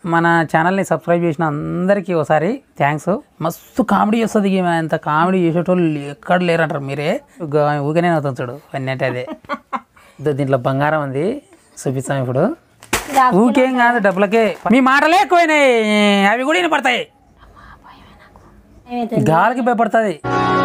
మన ఛానల్ని సబ్స్క్రైబ్ చేసిన అందరికీ ఒకసారి థ్యాంక్స్ మస్తు కామెడీ చేస్తుంది ఈమె అంత కామెడీ చేసేటోళ్ళు ఎక్కడ లేరంటారు మీరే గా- ఊరికనే అవుతుంది చూడు అన్నీ అంటే అదే ఇదో దీంట్లో బంగారం ఉంది చూపిస్తాం ఇప్పుడు ఊకేం కాదు డబ్బులకే మీ మాటలే ఎక్కువైనాయి అవి కూడా వినపడతాయి ఏమైతుంది గాలికి భయపడుతుంది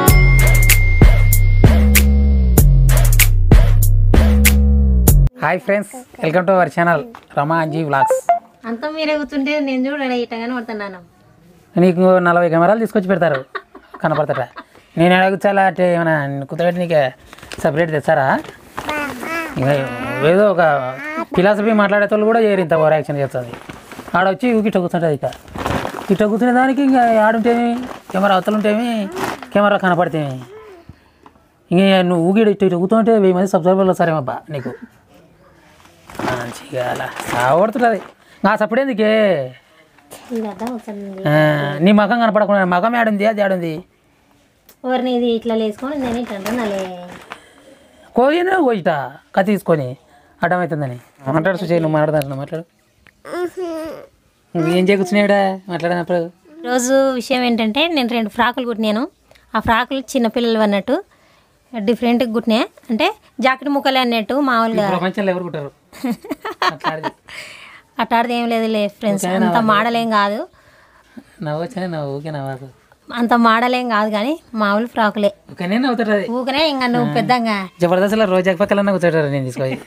hi friends welcome to our channel Rama Anji vlogs అంతా మీరే కూర్చుంటే నేను చూడ ఇట్టగానే పడుతున్నాను నీకు నలభై కెమెరాలు తీసుకొచ్చి పెడతారు కనపడతాట నేను అడుగుతాలా అంటే ఏమైనా కుదరటి నీకు సపరేట్ తెస్తారా ఇంకా ఏదో ఒక ఫిలాసఫీ మాట్లాడే వాళ్ళు కూడా చేయరు ఇంత ఓవర్ యాక్షన్ చేస్తుంది ఆడ వచ్చి ఊకి ఇట్ట కూర్చుంటుంది ఇక ఇట్ట కూర్చునే దానికి ఇంకా ఆడుంటేమి కెమెరా అవతలుంటేమి కెమెరా కనపడితేమి ఇంక నువ్వు ఊగి ఇట్ట ఇట్ట కూర్చుంటే వెయ్యి మంది సబ్స్క్రైబర్లు వస్తారేమబ్బా నీకు మంచిగా అలా సావడుతుంది నా సప్పుడేందుకే ఇది అర్థం అవుతుంది ఆ, నీ మగం కనపడకుండా మగం ఏడుంది అది ఏడుంది ఎవరిని ఇది ఇట్లా లేసుకొని నేను ఇట్లా అంటున్నాలే కోయినా కోయిట కత్తి తీసుకొని అడ్డమవుతుందని మాట్లాడు సుచే నువ్వు మాట్లాడుతున్నా మాట్లాడు నువ్వు ఏం చేయకూర్చున్నాడా మాట్లాడినప్పుడు రోజు విషయం ఏంటంటే నేను రెండు ఫ్రాకులు కుట్టినాను ఆ ఫ్రాకులు చిన్నపిల్లలు అన్నట్టు డిఫరెంట్గా కుట్టినా అంటే జాకెట్ ముక్కలే అన్నట్టు మామూలుగా ప్రపంచంలో ఎవరు కుట్టారు మాట్లాడి అట్టాడిది ఏం లేదులే ఫ్రెండ్స్ అంత మోడలేం కాదు నవ్వచ్చా నవ్వు ఊకే నవ్వకు అంత మోడలేం కాదు కానీ మామూలు ఫ్రాకులే ఊకనే నవ్వుతాడు అది ఊకనే ఇంకా నువ్వు పెద్దగా జబర్దస్త్లో రోజా పక్కలన్నా కూర్చోటారు నేను తీసుకొని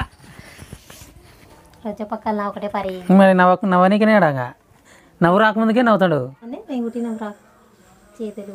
రోజు పక్కన ఒకటే పరి మరి నవ్వకు నవ్వనీకనే అడగా నవ్వు రాకముందుకే నవ్వుతాడు అంటే నేను కుట్టిన ఫ్రాక్ చేతులు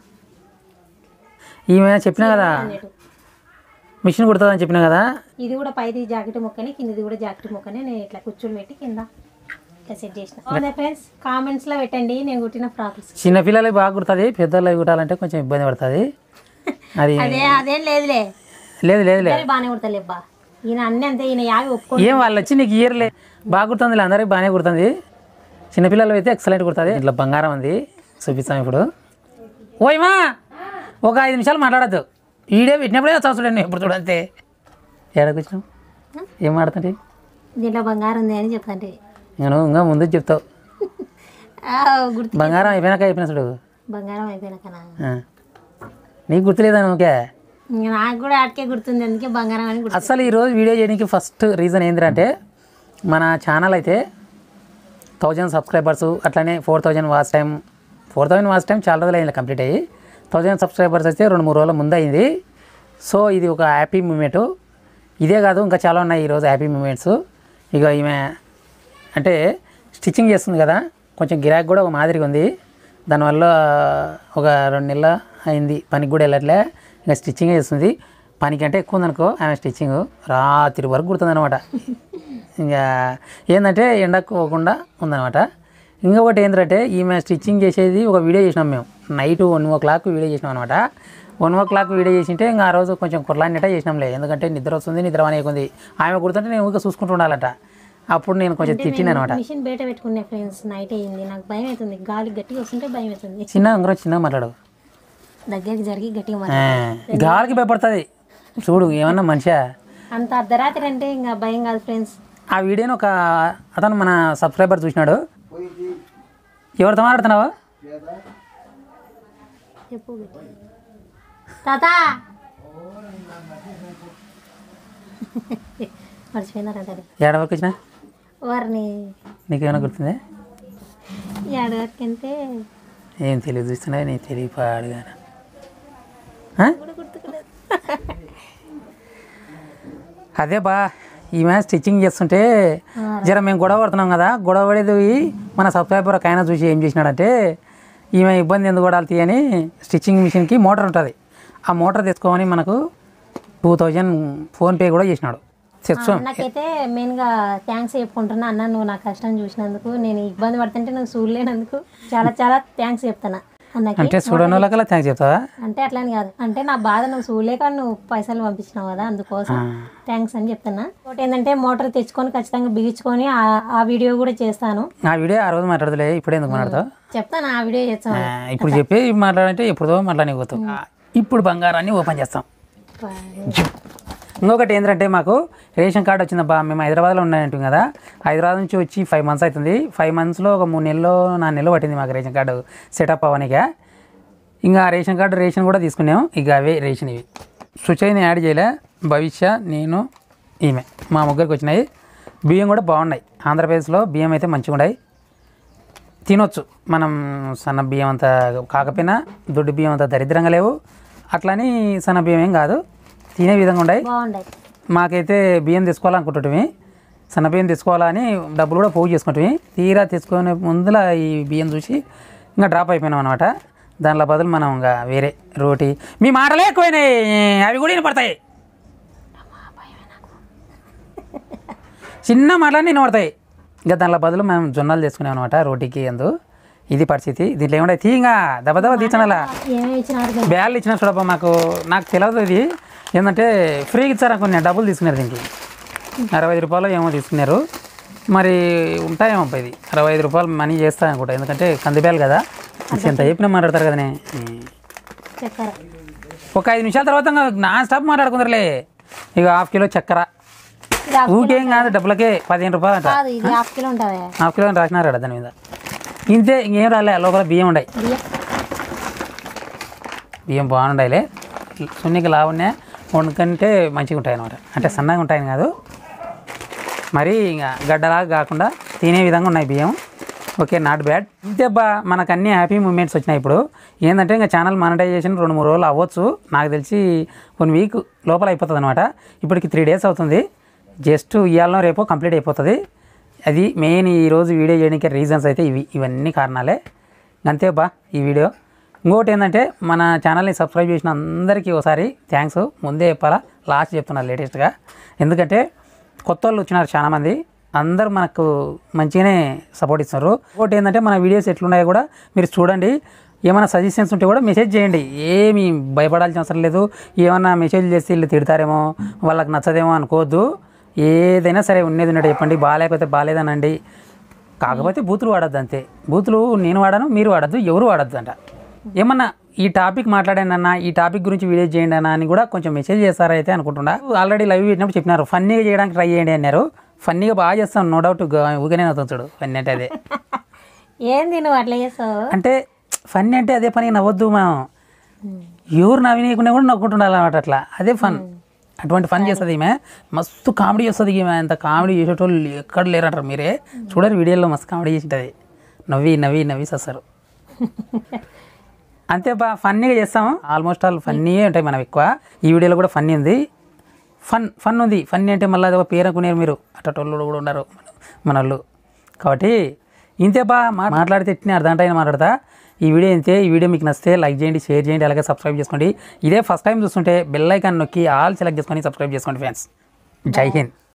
ఈమె చెప్పినా కదా అన్నట్టు మిషన్ కుడుతుందని చెప్పినా కదా ఇది కూడా పైది జాకెట్ ముక్కని కిందది కూడా జాకెట్ ముక్కని నేను ఇట్లా కూర్చొని పెట్టి కింద ఇట్లా సెట్ చేసిన అదే ఫ్రెండ్స్ కామెంట్స్ లో పెట్టండి నేను కుట్టిన ఫ్రాక్స్ చిన్నపిల్లలకి బాగా కుడుతుంది పెద్దోళ్ళకి కుట్టాలంటే కొంచెం ఇబ్బంది పడుతుంది అది అదే అదేం లేదులే లేదు లేదు లేదు ఇద్దరు బాగానే కుడతలేబ్బా ఈయన అన్ని అంతే ఈయన యాగి ఒప్పుకో ఏం వాళ్ళు వచ్చి నీకు ఇయర్లే బాగా కుడుతుంది అందరికి బాగానే కుడుతుంది చిన్నపిల్లలు అయితే ఎక్సలెంట్ కుడుతుంది ఇట్లా బంగారం ఉంది చూపిస్తాం ఇప్పుడు ఓయమా ఒక ఐదు నిమిషాలు మాట్లాడద్దు వీడియో పెట్టినప్పుడే వచ్చావు నేను ఎప్పుడు చూడంతే ఏడకు వచ్చినావు ఏం మాడుతుంటే దీంట్లో బంగారం ఉంది అని చెప్తాంటే నేను ఇంకా ముందు చెప్తావు ఆ, గుర్తు బంగారం అయిపోయినాక అయిపోయినా చూడు బంగారం అయిపోయినాకనా ఆ. నీకు గుర్తులేదా ఓకే ఇంక నాకు కూడా ఆటకే గుర్తుంది అందుకే బంగారం అని గుర్తు అసలు ఈరోజు వీడియో చేయడానికి ఫస్ట్ రీజన్ ఏంటంటే మన ఛానల్ అయితే థౌజండ్ సబ్స్క్రైబర్స్ అట్లనే four thousand watch time four thousand watch time చాలా రోజులు అయింది కంప్లీట్ అయ్యి థౌజండ్ సబ్స్క్రైబర్స్ అయితే రెండు మూడు రోజుల ముందు అయింది సో ఇది ఒక హ్యాపీ మూమెంట్ ఇదే కాదు ఇంకా చాలా ఉన్నాయి ఈరోజు హ్యాపీ మూమెంట్స్ ఇక ఈమె అంటే స్టిచ్చింగ్ చేస్తుంది కదా కొంచెం గిరాకీ కూడా ఒక మాదిరిగా ఉంది దానివల్ల ఒక రెండు నెలలు అయింది పనికి కూడా వెళ్ళట్లే ఇంకా స్టిచ్చింగ్ చేస్తుంది పనికి అంటే ఎక్కువ ఉందనుకో ఆమె స్టిచ్చింగ్ రాత్రి వరకు కుడుతుంది ఇంకా ఏంటంటే ఎండకు పోకుండా ఉందన్నమాట ఇంకొకటి ఏంటంటే ఈమె స్టిచ్చింగ్ చేసేది ఒక వీడియో చేసినాం మేము night one o'clock video చేసినాం అనమాట వన్ ఓ క్లాక్ వీడియో చేసింటే ఇంకా ఆ రోజు కొంచెం కుర్లాన్నిట చేసినాంలే ఎందుకంటే నిద్ర వస్తుంది నిద్ర అనేకుంది ఆమె కుడుతుంటే నేను ఊరికే చూసుకుంటూ ఉండాలట అప్పుడు నేను కొంచెం తిట్టిన అనమాట మిషన్ బయట పెట్టుకునే ఫ్రెండ్స్ నైట్ అయ్యింది నాకు భయం అవుతుంది గాలి గట్టిగా వస్తుంటే భయం అవుతుంది చిన్న ఉంగరం చిన్న మాట్లాడు దగ్గరికి జరిగి గట్టిగా ఆ, మాట్లాడు గాలికి భయపడుతుంది చూడు ఏమన్నా మనిషా అంత అర్ధరాత్రి అంటే ఇంకా భయం కాదు ఫ్రెండ్స్ ఆ వీడియోని ఒక అతను మన సబ్స్క్రైబర్ చూసినాడు ఎవరితో మాట్లాడుతున్నావా చెప్పు గట్టి. తాత మర్చిపోయినారంట అది. ఏడ వరకు వచ్చినా వారిని నీకేమైనా గుర్తుందా ఏడవరికి అంటే ఏం తెలియదు చూస్తున్నా నీకు తెలియపాడుగా కూడా గుర్తుకులేదు అదే బా ఈమె స్టిచ్చింగ్ చేస్తుంటే జర మేము గొడవ పడుతున్నాం కదా గొడవ పడేది మన సబ్స్క్రైబర్ ఒక ఆయన చూసి ఏం చేసినాడంటే ఈమె ఇబ్బంది ఎందుకు పడాలి తీయని స్టిచ్చింగ్ మిషన్కి మోటార్ ఉంటుంది ఆ మోటార్ తెచ్చుకోమని మనకు టూ థౌజండ్ ఫోన్పే కూడా చేసినాడు తెచ్చుకోం నాకైతే మెయిన్గా థ్యాంక్స్ చెప్పుకుంటున్నా అన్న నువ్వు నా కష్టం చూసినందుకు నేను ఇబ్బంది పడుతుంటే నువ్వు చూడలేనందుకు చాలా చాలా థ్యాంక్స్ చెప్తాను అన్నకి అంటే చూడని వాళ్ళకల్లా థ్యాంక్స్ చెప్తావా అంటే అట్లని కాదు అంటే నా బాధ నువ్వు చూడలేక నువ్వు పైసలు పంపించినావు కదా అందుకోసం థ్యాంక్స్ అని చెప్తున్నా ఒకటి ఏంటంటే మోటార్ తెచ్చుకొని ఖచ్చితంగా బిగించుకొని ఆ- ఆ వీడియో కూడా చేస్తాను ఆ వీడియో ఆ రోజు మాట్లాడదులే ఇప్పుడు ఎందుకు మాట్లాడతావు చెప్తాను ఆ వీడియో చేస్తాను ఆ, ఇప్పుడు చెప్పి మాట్లాడంటే ఎప్పుడో మాట్లాడనిపోతావు ఇప్పుడు బంగారాన్ని ఓపెన్ చేస్తాం ఇంకొకటి ఏంటంటే మాకు రేషన్ కార్డు వచ్చిందబ్బా మేము హైదరాబాద్లో ఉన్నాయంటాం కదా హైదరాబాద్ నుంచి వచ్చి ఫైవ్ మంత్స్ అవుతుంది ఫైవ్ మంత్స్లో ఒక మూడు నెలలు నాలుగు నెలలు పట్టింది మాకు రేషన్ కార్డు సెటప్ అవ్వనిక ఇంకా రేషన్ కార్డు రేషన్ కూడా తీసుకున్నాం ఇక అవే రేషన్ ఇవి సుచైని యాడ్ చేయలే భవిష్య నేను ఈమె మా ముగ్గురికి వచ్చినాయి బియ్యం కూడా బాగున్నాయి ఆంధ్రప్రదేశ్లో బియ్యం అయితే మంచిగా ఉన్నాయి తినొచ్చు మనం సన్న బియ్యం అంత కాకపోయినా దొడ్డు బియ్యం అంత దరిద్రంగా లేవు అట్లని సన్న బియ్యం ఏం కాదు తినే విధంగా ఉన్నాయి బాగుండాయి మాకైతే బియ్యం తీసుకోవాలనుకుంటుంటిమి సన్న బియ్యం తీసుకోవాలని డబ్బులు కూడా పోగు చేసుకుంటుంది తీరా తీసుకునే ముందుల ఈ బియ్యం చూసి ఇంకా డ్రాప్ అయిపోయినాం అనమాట దానిలో బదులు మనం ఇంకా వేరే రోటీ మీ మాటలే ఎక్కువైనాయి అవి కూడా వినపడతాయి చిన్న మాటలన్నీ వినపడతాయి ఇంకా దానిలో బదులు మేము జొన్నలు చేసుకున్నాం అనమాట రోటీకి ఎందు ఇది పరిస్థితి దీంట్లో ఏముంటాయి తీయంగా దెబ్బ దెబ్బ తీర్చనలా ఏమేమి ఇచ్చినారు కదా. బ్యాళ్ళు ఇచ్చిన చూడబ్బా మాకు నాకు తెలియదు ఇది ఏంటంటే ఫ్రీగా ఇచ్చారు కొన్ని డబ్బులు తీసుకున్నారు దీనికి అరవై ఐదు రూపాయలు ఏమో తీసుకున్నారు మరి ఉంటాయేమో అబ్బా ఇది అరవై ఐదు రూపాయలు మనీ చేస్తా అనుకుంటా ఎందుకంటే కందిబ్యాలు కదా అసలు ఎంత చెప్పినా మాట్లాడతారు కదనే చక్కెర ఒక ఐదు నిమిషాల తర్వాత ఇంకా నాన్ స్టాప్ మాట్లాడుకుందరులే ఇక హాఫ్ కిలో చక్కెర ఇది హాఫ్ ఊకేం కాదు డబ్బులకే పదిహేను రూపాయలు అంట కాదు ఇది హాఫ్ కిలో ఉంటుంది హాఫ్ కిలో అని రాసినారు కదా దాని మీద ఇంతే ఇంకేం రాలే లోపల బియ్యం ఉన్నాయి బియ్యం బియ్యం బాగుండాయిలే సున్నికి లావునే వండుకంటే మంచిగా ఉంటాయి అనమాట అంటే సన్నగా ఉంటాయని కాదు మరి ఇంకా గడ్డలాగా కాకుండా తినే విధంగా ఉన్నాయి బియ్యం ఓకే నాట్ బ్యాడ్ ఇంతేబ్బా మనకు అన్ని హ్యాపీ మూమెంట్స్ వచ్చినాయి ఇప్పుడు ఏంటంటే ఇంకా ఛానల్ మానిటైజేషన్ రెండు మూడు రోజులు అవ్వచ్చు నాకు తెలిసి వన్ వీక్ లోపల అయిపోతుంది అనమాట ఇప్పటికి త్రీ డేస్ అవుతుంది జస్ట్ ఇవాళ రేపో కంప్లీట్ అయిపోతుంది అది మెయిన్ ఈరోజు వీడియో చేయడానికి రీజన్స్ అయితే ఇవి ఇవన్నీ కారణాలే అంతే బా ఈ వీడియో ఇంకోటి ఏంటంటే మన ఛానల్ని సబ్స్క్రైబ్ చేసిన అందరికీ ఒకసారి థ్యాంక్స్ ముందే చెప్పాలా లాస్ట్ చెప్తున్నారు లేటెస్ట్గా ఎందుకంటే కొత్త వాళ్ళు వచ్చినారు చాలామంది అందరూ మనకు మంచిగానే సపోర్ట్ ఇస్తున్నారు ఇంకోటి ఏంటంటే మన వీడియోస్ ఎట్లున్నాయో కూడా మీరు చూడండి ఏమైనా సజెషన్స్ ఉంటే కూడా మెసేజ్ చేయండి ఏమి భయపడాల్సిన అవసరం లేదు ఏమన్నా మెసేజ్ చేస్తే వీళ్ళు తిడతారేమో వాళ్ళకి నచ్చదేమో అనుకోవద్దు ఏదైనా సరే ఉన్నది ఉన్నట్టు చెప్పండి బాగాలేకపోతే బాగాలేదనండి కాకపోతే బూతులు వాడద్దు అంతే బూతులు నేను వాడను మీరు వాడద్దు ఎవరు వాడద్దు అంట ఏమన్నా ఈ టాపిక్ మాట్లాడండి అన్న ఈ టాపిక్ గురించి వీడియో చేయండి అన్న అని కూడా కొంచెం మెసేజ్ చేస్తారైతే అనుకుంటున్నా ఆల్రెడీ లైవ్ పెట్టినప్పుడు చెప్పినారు ఫన్నీగా చేయడానికి ట్రై చేయండి అన్నారు ఫన్నీగా బాగా చేస్తాను నో డౌట్ ఊగనే అవుతుంది చూడు ఫన్నీ అంటే అదే ఏంది నువ్వు అట్లా చేస్తావు అంటే ఫన్నీ అంటే అదే పని నవ్వద్దు మనం ఎవరు నవ్వినీయకుండా కూడా నవ్వుకుంటుండాలి అనమాట అట్లా అదే ఫన్ అటువంటి ఫన్ చేస్తుంది ఈమె మస్తు కామెడీ చేస్తుంది ఈమె అంత కామెడీ చేసేటోళ్ళు ఎక్కడ లేరంటారు మీరే చూడరు వీడియోలో మస్తు కామెడీ చేసింటది నవ్వి నవ్వి నవ్వి చేస్తారు అంతే బా ఫన్నీగా చేస్తాం ఆల్మోస్ట్ ఆల్ ఫన్నీయే ఉంటాయి మనం ఎక్కువ ఈ వీడియోలో కూడా ఫన్నీ ఉంది ఫన్ ఫన్ ఉంది ఫన్నీ అంటే మళ్ళీ అదొక పేరు అనుకునేరు మీరు అట్టటోళ్ళు కూడా ఉన్నారు మన వాళ్ళు కాబట్టి ఇంతే బా మా- మాట్లాడితే ఎట్టిన అర్ధ గంట అయినా మాట్లాడతా ఈ వీడియో ఇంతే ఈ వీడియో మీకు నచ్చితే లైక్ చేయండి షేర్ చేయండి అలాగే సబ్స్క్రైబ్ చేసుకోండి ఇదే ఫస్ట్ టైం చూస్తుంటే బెల్ ఐకాన్ నొక్కి ఆల్ సెలెక్ట్ చేసుకొని సబ్స్క్రైబ్ చేసుకోండి ఫ్రెండ్స్ జై హింద్